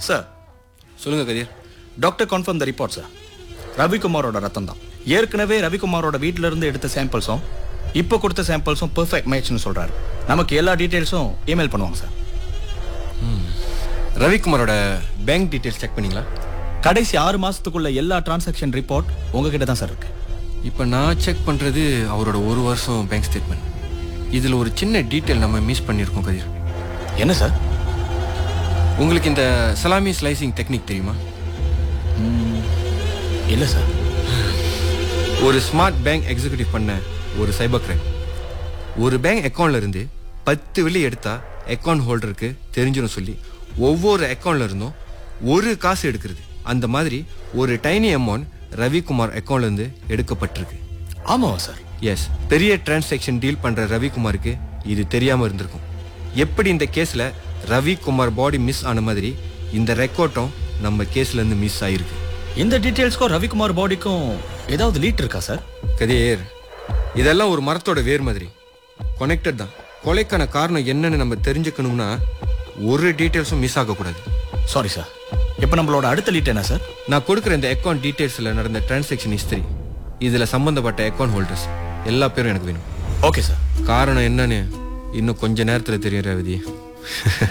sir சொல்லுங்க Kathir doctor confirm the report sir ரவிக்குமாரோட ரத்தம் தான் ஏற்கனவே ரவிக்குமாரோட வீட்ல இருந்து எடுத்த சாம்பிள்ஸும் இப்போ கொடுத்த சாம்பிள்ஸும் பெர்ஃபெக்ட் மேட்ச்னு சொல்றாரு நமக்கு எல்லா டீடைல்ஸும் இமெயில் பண்ணுவாங்க சார் ரவிக்குமாரோட பேங்க் டீடைல்ஸ் செக் பண்ணீங்களா கடைசி ஆறு மாசத்துக்குள்ள எல்லா டிரான்சாக்ஷன் ரிப்போர்ட் உங்ககிட்ட தான் சார் இருக்கு இப்போ நான் செக் பண்ணுறது அவரோட ஒரு வருஷம் பேங்க் ஸ்டேட்மெண்ட் இதில் ஒரு சின்ன டீட்டெயில் நம்ம மிஸ் பண்ணியிருக்கோம் கதிர் என்ன சார் உங்களுக்கு இந்த சலாமி ஸ்லைசிங் டெக்னிக் தெரியுமா இல்ல சார் ஒரு ஸ்மார்ட் பேங்க் எக்ஸிக்யூட்டிவ் பண்ண ஒரு சைபர் கிரைம் ஒரு பேங்க் அக்கௌண்ட்ல இருந்து பத்து வெள்ளி எடுத்தா அக்கௌண்ட் ஹோல்டருக்கு தெரிஞ்சிடும் சொல்லி ஒவ்வொரு அக்கௌண்ட்ல இருந்தும் ஒரு காசு எடுக்கிறது அந்த மாதிரி ஒரு டைனி அமௌண்ட் ரவிக்குமார் அக்கௌண்ட்ல இருந்து எடுக்கப்பட்டிருக்கு ஆமாவா சார் எஸ் பெரிய டிரான்சாக்ஷன் டீல் பண்ற ரவிக்குமாருக்கு இது தெரியாம இருந்திருக்கும் எப்படி இந்த கேஸ்ல ரவிக்குமார் பாடி மிஸ் ஆன மாதிரி இந்த ரெக்கார்டும் நம்ம கேஸ்ல இருந்து மிஸ் ஆயிருக்கு இந்த டீடைல்ஸ்க்கும் ரவிக்குமார் பாடிக்கும் ஏதாவது லீட் இருக்கா சார் கதிர் இதெல்லாம் ஒரு மரத்தோட வேர் மாதிரி கனெக்டட் தான் கொலைக்கான காரணம் என்னன்னு நம்ம தெரிஞ்சுக்கணும்னா ஒரு டீட்டெயில்ஸும் மிஸ் ஆகக்கூடாது சாரி சார் இப்போ நம்மளோட அடுத்த லீட் என்ன சார் நான் கொடுக்குற இந்த அக்கௌண்ட் டீட்டெயில்ஸில் நடந்த டிரான்சாக்ஷன் ஹிஸ்டரி இதில் சம்பந்தப்பட்ட அக்கௌண்ட் ஹோல்டர்ஸ் எல்லா பேரும் எனக்கு வேணும் ஓகே சார் காரணம் என்னன்னு இன்னும் கொஞ்ச நேரத்தில் தெரியும் ரேவதி